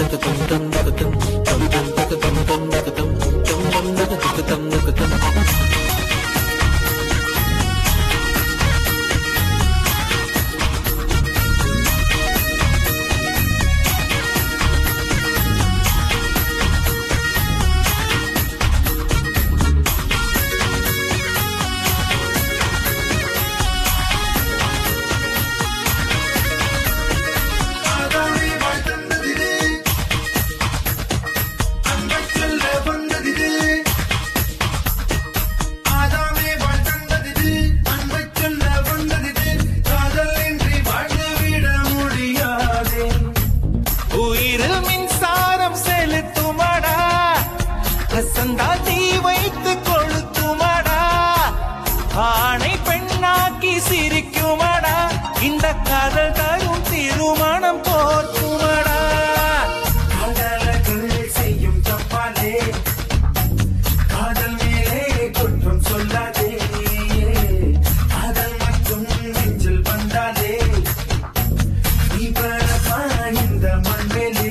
ஆதாமே வாழ்த்தந்ததிது அன்பை சொல்ல வந்ததிது ஆதாமே வாழ்த்தந்ததிது அன்பை சொல்ல வந்ததிது காதல் இன்றி வாழ்ந்துவிட முடியாதே உயிரில் மின்சாரம் செலுத்துமடா அசந்தா தீ வைத்து கொளுத்துமடா ஆணை பெண்ணாக்கி சிரிக்குமடா இந்த காதல் தரும் திருமணம் போர்க்குமடா காதலர்கள் செய்யும் தப்பாலே காதல் மேலே குற்றம் சொல்லாதே காதல் மட்டும் நெஞ்சில் வந்தாலே நீ பரப்பா இந்த மண்மேலே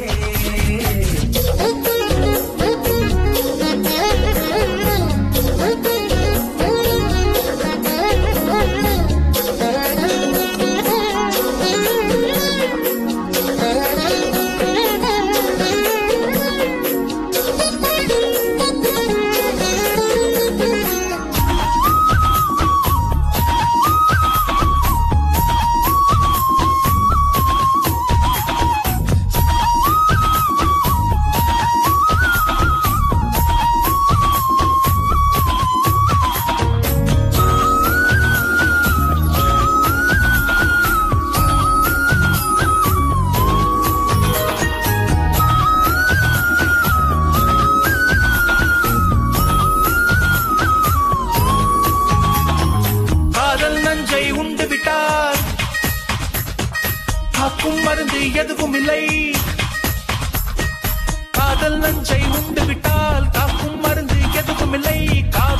காதல் நஞ்சை உண்டு விட்டால் காக்கும் மருந்து எதுவும் இல்லை காதல் நஞ்சை உண்டு விட்டால் காக்கும் மருந்து எதுவும் இல்லை காதல்